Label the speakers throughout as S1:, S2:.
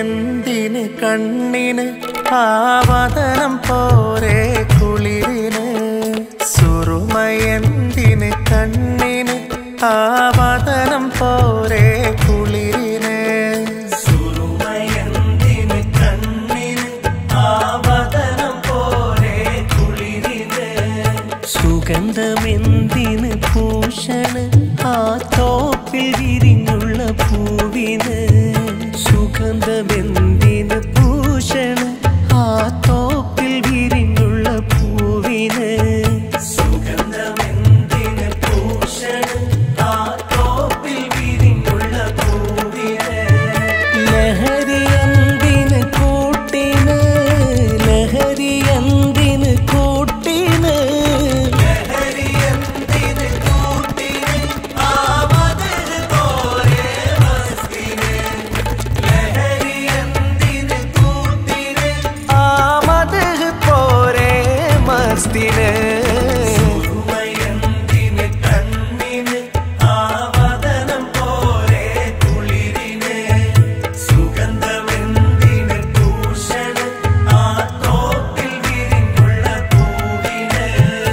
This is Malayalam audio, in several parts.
S1: സുറുമയെന്തിന് കണ്ണിന് ആവതനം പോരെ കുളിരിന് സുറുമയെന്തിന് കണ്ണിന് ആവതനം പോരെ കുളിരിന് സുറുമയെന്തിന് കണ്ണിന് ആവതനം പോരെ കുളിരിന്
S2: സുഗന്ധമെന്തിന് ഭൂഷണ് ആ തോപ്പിൽ വിരിഞ്ഞുള്ള പൂവിന് സുഗന്ധമെന്തിന് ഭൂഷണ് ആ തോപ്പിൽ വിരിഞ്ഞുള്ള പൂവിന്
S1: സുഗന്ധമെന്തിന് ഭൂഷണ് ആ തോപ്പിൽ വിരിഞ്ഞുള്ള പൂവിന്
S2: ലഹരിയന്തിന് കൂട്ടിന് ലഹരിയന്തിന് കൂട്ടിന്
S1: ലഹരിയെന്തിന് കൂട്ടിന് ആവതന് പോരെ മസ്തിന് ലഹരിയെന്തിന് കൂട്ടിന്
S2: ആമത് പോരെ മസ്തിന്
S1: സുറുമയെന്തിന് കണ്ണിന് ആവതനം പോരെ കുളിരിന് സുഗന്ധമെന്തിന് ഭൂഷണ് ആ തോപ്പിൽ വിരിഞ്ഞുള്ള പൂവിന്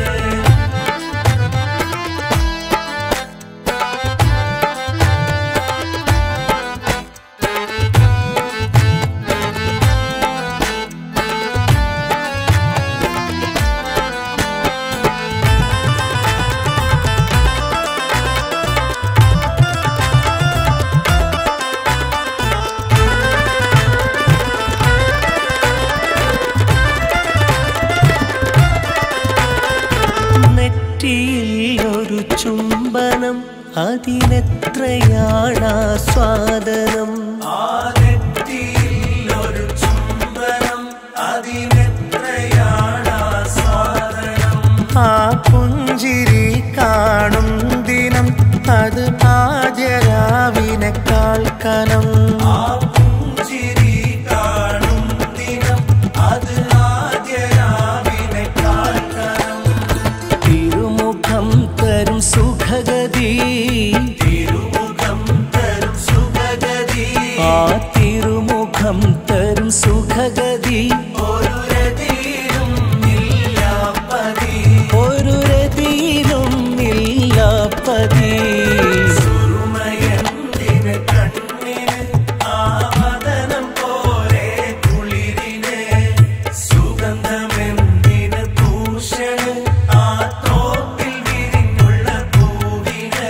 S2: നെറ്റിയിൽ ഒരു ചുംബനം അതിനെത്രയാണ് സ്വാദനം
S1: ആ നെറ്റിയിൽ ഒരു ചുംബനം അതിനെത്രയാണ് സാധനം ആ പുഞ്ചിരി കാണും ദിനം അത് ആദ്യരാവിനേക്കാൾ കനം ആ പുഞ്ചിരി കാണും ദിനം അത് ആദ്യരാവിനേക്കാൾ കനം
S2: തിരുമുഖം തരും സുഖഗതി
S1: തിരുമുഖം തരും സുഖഗതി
S2: ആ തിരുമുഖം തരും സുഖഗതി
S1: ഒരു രതിയിലും ഇല്ല പതി
S2: ഒരു രതിയിലും ഇല്ല പതി
S1: സുറുമയെന്തിന് കണ്ണിന് ആവതനം പോരെ കുളിരിന് സുഗന്ധമെന്തിന് ഭൂഷണ് ആ തോപ്പിൽ വിരിഞ്ഞുള്ള പൂവിന്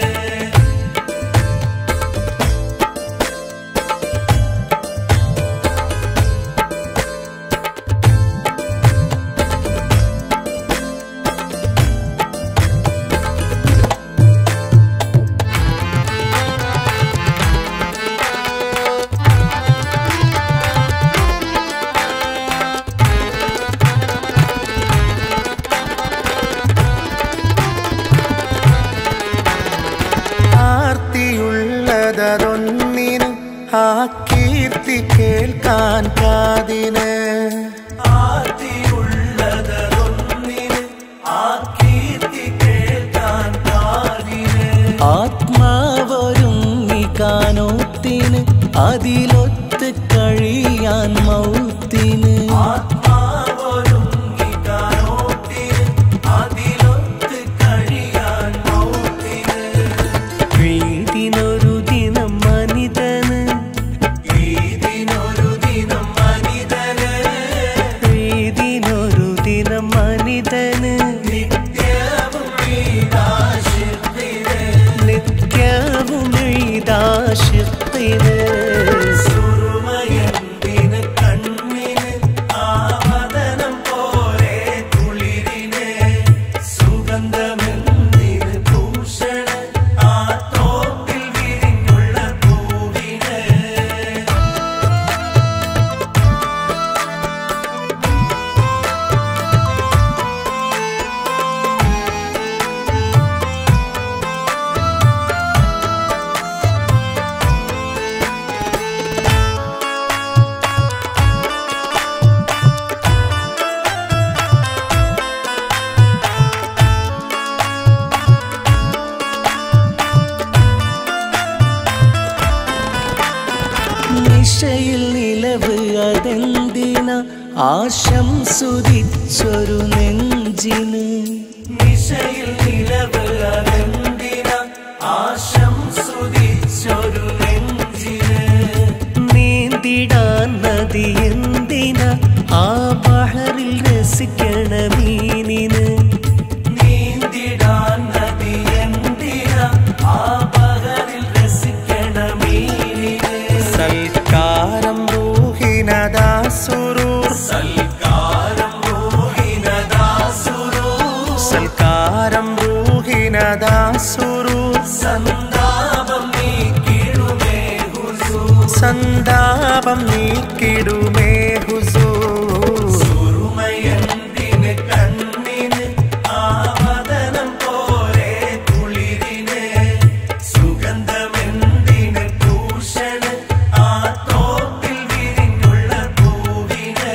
S1: ആർത്തിയുള്ളതൊന്നിന് ആ കീർത്തി കേൾക്കാൻ കാതിന് ആർത്തിയുള്ളതൊന്നിന് ആ കീർത്തി കേൾക്കാൻ കാതിന്
S2: ആത്മാവൊരുങ്ങി കാനോത്തിന് അതിലൊത്ത് കഴിയാൻ മൗത്തിന്
S1: ആത്മാവൊരുങ്ങി കാണോട്ടിന് അതിലൊത്ത് കഴിയാൻ മൗത്തിന്
S2: വീതിനൊരു ദിനം മനിതന്
S1: ഈദിനൊരു ദിനം മനിതന്
S2: വീതിനൊരു ദിനം മനിതന്
S1: നിത്യവും ഈദാശിത്തിന്
S2: നിത്യവും ഇതാശിത്തിന്
S1: സുറുമയെന്തിന് കണ്ണിന് ആവതനം പോരെ കുളിരിന് സുഗന്ധമെന്തിന് ഭൂഷണ് ആ തോപ്പിൽ വിരിഞ്ഞുള്ള പൂവിന്
S2: ആശംസുതിച്ചൊരു നെഞ്ചിന്
S1: നിശയിൽ നിലവ് അതെന്തിന ആശംസുതിച്ചൊരു നെഞ്ചിന്
S2: നീന്തിടാൻ നദി എന്തിന ആ ബഹറിൽ രസിക്കണ മീനിന്
S1: നീന്തിടാൻ നദി എന്തിന ആ പകലിൽ രസിക്കണ മീനിന്
S2: സൽക്കാരം റൂഹിനദാസുരൂർ
S1: സൽക്കാരം മോഹിനദാസുരോ
S2: സൽക്കാരം റൂഹിനദാസുരൂർ
S1: സന്താപം നീക്കിടുമേ ഹുസൂ
S2: സന്താപം നീക്കിടുമേ ഹുസൂർ
S1: സുറുമയന്തിന് കണ്ണിന് ആവതനം പോലെ കുളിരിന് സുഗന്ധമെന്തിന് ഭൂഷണ് ആ തോപ്പിൽ വിരിഞ്ഞുള്ള പൂവിന്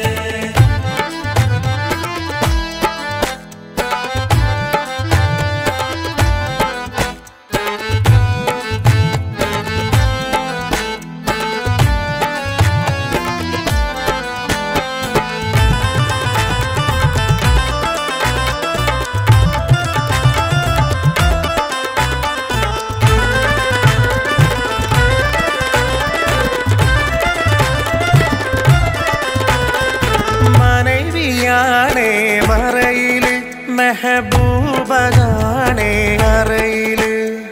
S2: മനവിയാണേ മറയില് മെഹബൂബാണേ അറയില്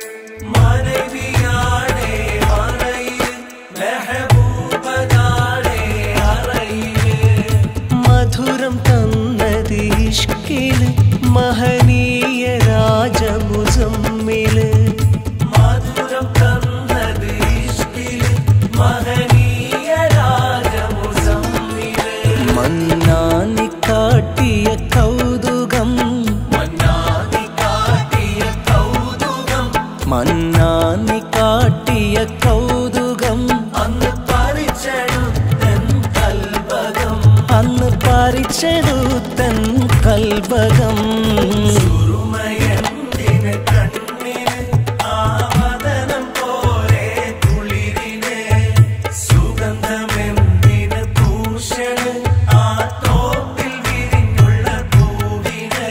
S1: മനവിയാണേ മറയിൽ മെഹബൂബനാണേ അറയില്
S2: മധുരം തന്നത് ഇഷ്കില് മഹനീയ രാജമുസമ്മില്
S1: മധുരം തന്നത് ഇഷ്കില് മഹനീയ രാജമുസമ്മില്
S2: മന്നാനി കാട്ടിയ കൗതുകം
S1: മന്നാതി കാട്ടിയ കൗതുകം
S2: മന്നാനി കാട്ടിയ കൗതുകം
S1: അന്ന് പറിച്ചെടുത്തൻ കൽബകം
S2: അന്ന് പറിച്ചെടുത്തൻ കൽബകം
S1: സുറുമയന്തിന് കണ്ണിന് ആവതനം പോലെ കുളിരിന് സുഗന്ധമെന്തിന് ഭൂഷണ് ആ തോപ്പിൽ വിരിഞ്ഞുള്ള പൂവിന്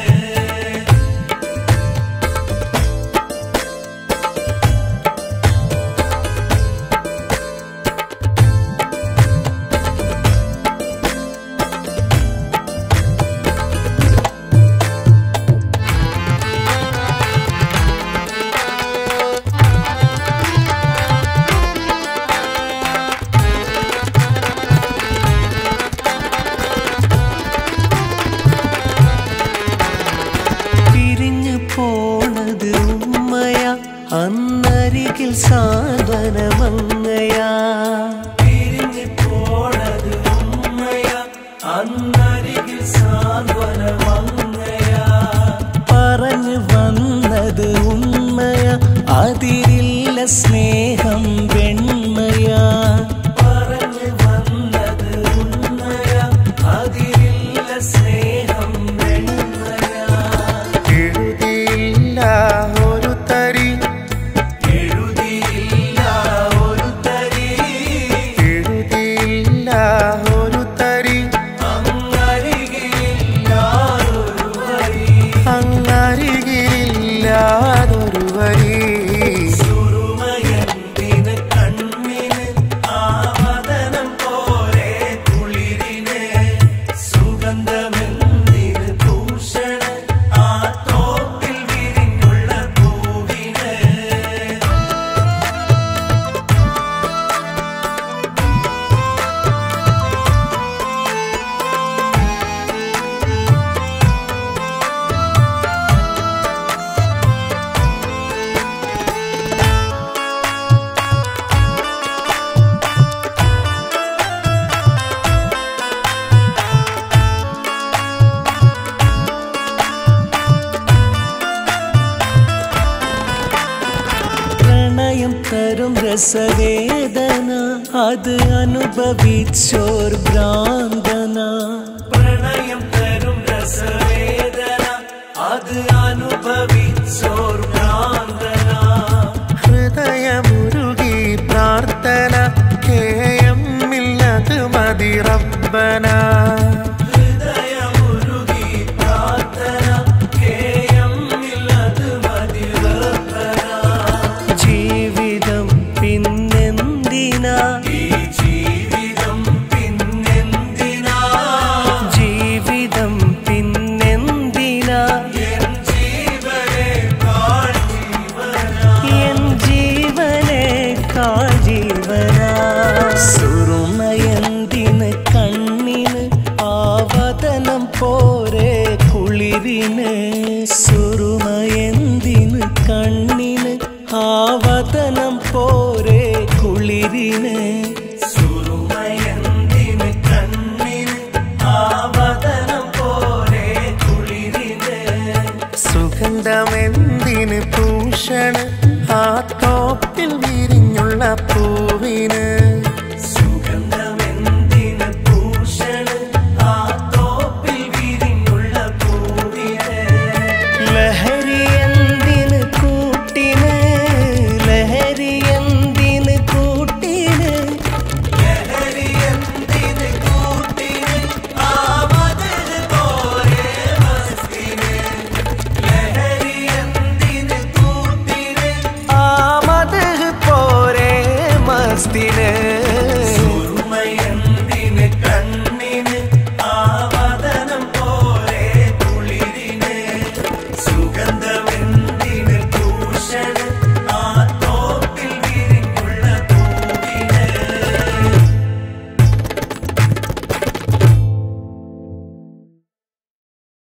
S2: പിരിഞ്ഞു പോണത് ഉമ്മയ അന്നരികിൽ സാന്ത്വനമങ്ങയാ
S1: പിരിഞ്ഞു പോണത് ഉമ്മയ അന്നരികിൽ സാന്ത്വനമങ്ങയാ
S2: പറഞ്ഞു വന്നത് ഉമ്മയ അതിരില്ല സ്നേഹം വെണ്മയാ
S1: പറഞ്ഞു വന്നത് ഉമ്മയ അതിരില്ല സ്നേഹം വെണ്മയാ
S2: എഴുതിയില്ല ഒരു തരി
S1: എഴുതിയില്ല ഒരു തരി
S2: എഴുതിയില്ല ഒരു തരി
S1: അങ്ങരികില്ലാതൊരു വരി
S2: അങ്ങരികില്ലാതൊരു വരി
S1: സുറുമയന്തിന് കണ്ണിന് ആവതനം പോലെ കുളിരിന് സുഗന്ധമെന്തിന് ഭൂഷണ് ആ തോപ്പിൽ വിരിഞ്ഞുള്ള പൂവിന്
S2: പ്രണയം തരും രസവേദന അത് അനുഭവിച്ചോർ ഭ്രാന്തന
S1: പ്രണയം തരും രസവേദന അത് അനുഭവിച്ചോർ ഭ്രാന്തന
S2: ഹൃദയമുരുകി പ്രാർത്ഥന കേയമില്ലത് മതി റബ്ബന പൂവിന് സുറുമയെന്തിന് കണ്ണിന് ആവതനം പോരെ കുളിരിന്
S1: സുറുമയന്തിന് കണ്ണിന് ആവതനം പോലെ കുളിരിന്
S2: സുഗന്ധമെന്തിന് ഭൂഷണ് ആ തോപ്പിൽ വിരിഞ്ഞുള്ള പൂവിന്